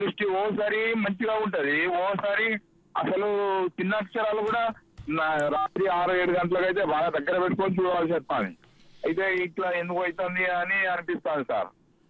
దృష్టి ఓసారి మంచిగా ఉంటది ఓసారి అసలు చిన్న అక్షరాలు కూడా నా- రాత్రి ఆరు ఏడు గంటలకు అయితే బాగా దగ్గర పెట్టుకొని చూడాల్సి వస్తుంది అయితే ఇట్లా ఎందుకు అవుతుంది అని అనిపిస్తుంది సార్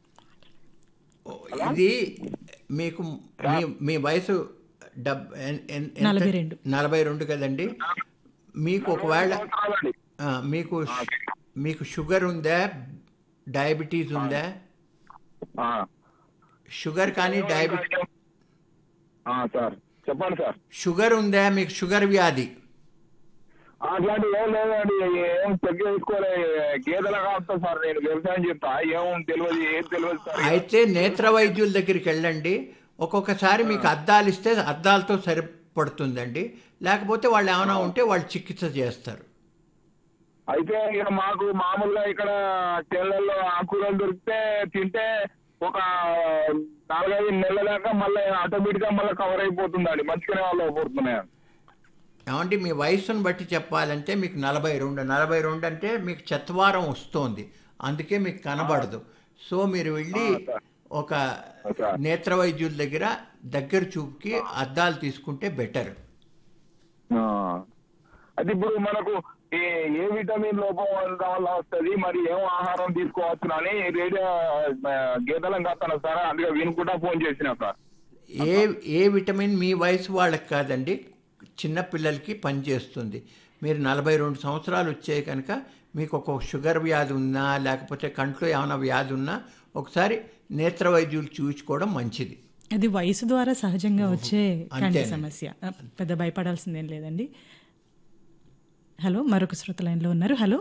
ఇది మీకు మీ మీ వయసు డబ్ ఎన్- ఎన్- ఎంత? నలభై రెండు. నలభై రెండు కదండి మీకు ఒకవేళ సంవత్సరాలండి. ఆ, మీకు షు- మీకు షుగర్ ఉందా డయాబెటీస్ ఉందా ఆ. షుగర్ కానీ డయాబెటీ ఆ, సార్ చెప్పండి సార్ షుగర్ ఉందా మీకు షుగర్ వ్యాధి అట్లాంటి ఏం లేదండి ఏం చెక్ చేసుకోలే గేదెల కాస్తా సార్ నేను వ్యవసాయం చెప్తా ఏం తెలియదు ఏం తెలియదు సార్ అయితే నేత్ర వైద్యుల దగ్గరికి వెళ్ళండి ఒక్కొక్కసారి మీకు అద్దాలు ఇస్తే అద్దాలతో సరిపడుతుందండి లేకపోతే వాళ్ళు ఏమైనా ఉంటే వాళ్ళు చికిత్స చేస్తారు అయితే ఇక మాకు మామూలుగా ఇక్కడ చేళ్లలో ఆకుకూరలు దొరికితే తింటే ఒక నాలుగైదు నెలల దాకా మళ్ళీ ఆటోమేటిక్ గా మళ్ళీ కవర్ అయిపోతుందండి మంచిగానే వాళ్ళు అయిపోతున్నాయి ఏమంటే మీ వయసును బట్టి చెప్పాలంటే మీకు నలభై రెండు నలభై రెండు అంటే మీకు చెత్తవారం వస్తోంది అందుకే మీకు కనబడదు సో మీరు వెళ్ళి ఒక సార్. నేత్ర వైద్యుల దగ్గర దగ్గర చూపుకి అద్దాలు తీసుకుంటే బెటర్ ఆ. అయితే ఇప్పుడు మనకు ఏ ఏ విటమిన్ లోపం వల్ల వస్తుంది మరి ఏం ఆహారం తీసుకోవచ్చు అని రేడియో ఆ, గీతలం కాస్తాను సార్ అందుకే వినుకుంటా ఫోన్ చేసిన సార్ ఏ ఏ విటమిన్ మీ వయసు వాళ్ళకి కాదండి చిన్న పిల్లలకి పనిచేస్తుంది మీరు నలభై రెండు సంవత్సరాలు వచ్చాయి కనుక మీకు ఒక షుగర్ వ్యాధి ఉన్నా లేకపోతే కంట్లో ఏమైనా వ్యాధి ఉన్నా ఒకసారి నేత్ర వైద్యులు చూపించుకోవడం మంచిది అది వయసు ద్వారా సహజంగా వచ్చే కంటి అంతేనండి. సమస్య ఆ, పెద్ద భయపడాల్సిందేం లేదండి హలో మరొక శ్రోత లైన్లో ఉన్నారు హలో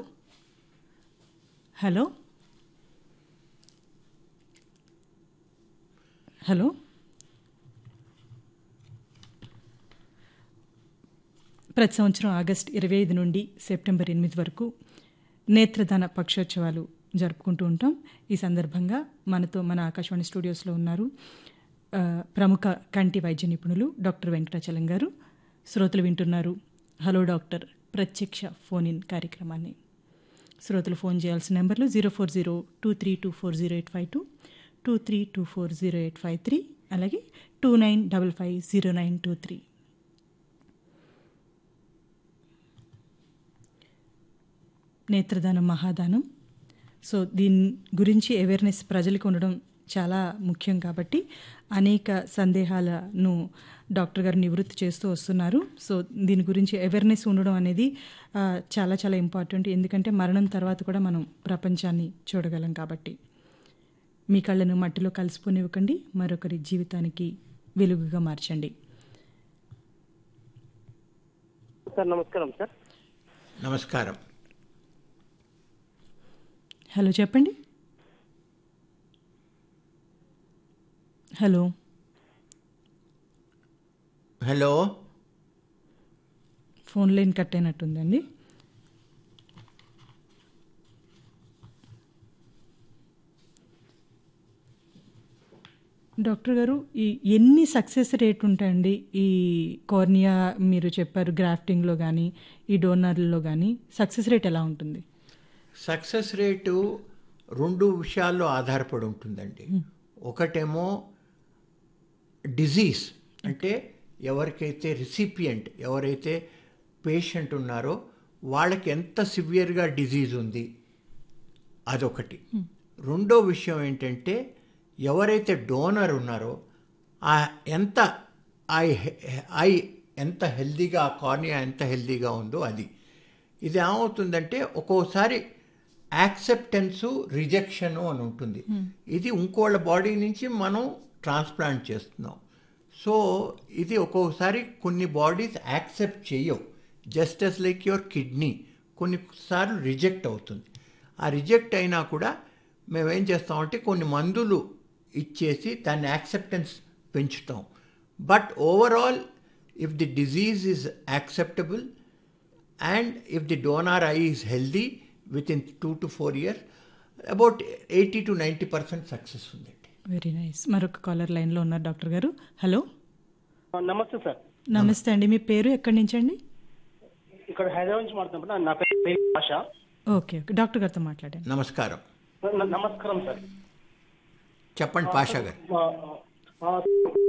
హలో హలో ప్రతి సంవత్సరం ఆగస్ట్ ఇరవై ఐదు నుండి సెప్టెంబర్ ఎనిమిది వరకు నేత్రదాన పక్షోత్సవాలు జరుపుకుంటూ ఉంటాం ఈ సందర్భంగా మనతో మన ఆకాశవాణి స్టూడియోస్లో ఉన్నారు ఆ, ప్రముఖ కంటి వైద్య నిపుణులు డాక్టర్ వెంకటాచలం గారు శ్రోతలు వింటున్నారు హలో డాక్టర్ ప్రత్యక్ష ఫోన్ ఇన్ కార్యక్రమాన్ని శ్రోతలు ఫోన్ చేయాల్సిన నెంబర్లు zero four zero two three two four zero eight five two two three two four zero eight five three అలాగే two nine double five zero nine two three నేత్రదానం మహాదానం so దీని గురించి awareness ప్రజలకు ఉండడం చాలా ముఖ్యం కాబట్టి అనేక సందేహాలను డాక్టర్ గారు నివృత్తి చేస్తూ వస్తున్నారు సో దీని గురించి అవేర్నెస్ ఉండడం అనేది ఆ, చాలా చాలా ఇంపార్టెంట్ ఎందుకంటే మరణం తర్వాత కూడా మనం ప్రపంచాన్ని చూడగలం కాబట్టి మీ కళ్ళను మట్టిలో కలిసిపోనివ్వకండి మరొకరి జీవితానికి వెలుగుగా మార్చండి సార్ నమస్కారం సార్ నమస్కారం హలో చెప్పండి hello hello phone line cut అయినట్టుందండి డాక్టర్ గారు ఈ ఎన్ని సక్సెస్ రేట్ ఉంటాయండి ఈ కార్నియా మీరు చెప్పారు గ్రాఫ్టింగ్లో కానీ ఈ డోనర్లో కానీ సక్సెస్ రేట్ ఎలా ఉంటుంది సక్సెస్ రేటు రెండు విషయాల్లో ఆధారపడి ఉంటుందండి ఒకటేమో డిజీజ్ అంటే ఎవరికైతే రిసిపియంట్ ఎవరైతే పేషెంట్ ఉన్నారో వాళ్ళకి ఎంత సివియర్గా డిజీజ్ ఉంది అదొకటి రెండో విషయం ఏంటంటే ఎవరైతే డోనర్ ఉన్నారో ఆ ఎంత ఐ ఐ ఎంత హెల్దీగా ఆ కార్నియా ఎంత హెల్దీగా ఉందో అది ఇది ఏమవుతుందంటే ఒక్కోసారి యాక్సెప్టెన్సు రిజెక్షను అని ఉంటుంది ఇది ఇంకోళ్ళ బాడీ నుంచి మనం ట్రాన్స్ప్లాంట్ చేస్తున్నాం సో ఇది ఒక్కొక్కసారి కొన్ని బాడీస్ యాక్సెప్ట్ చేయవు just as like your kidney కొన్నిసార్లు రిజెక్ట్ అవుతుంది ఆ రిజెక్ట్ అయినా కూడా మేము ఏం చేస్తామంటే కొన్ని మందులు ఇచ్చేసి దాన్ని యాక్సెప్టెన్స్ పెంచుతాం but overall if the disease is acceptable and if the donor eye is healthy within two to four years about eighty to ninety percent success ఉందండి వెరీ నైస్ మరొక కాలర్ లైన్లో ఉన్నారు డాక్టర్ గారు hello ఆ, నమస్తే sir నమస్తే అండి మీ పేరు ఎక్కడి నుంచి అండి ఇక్కడ హైదరాబాద్ నుంచి మాట్లాడుతున్నప్పుడు నా పేరు పేరు ఆశ ఓకే ఓకే డాక్టర్ గారితో మాట్లాడండి నమస్కారం న- నమస్కారం సార్ చెప్పండి పాషా గారు ఆ, ఆ,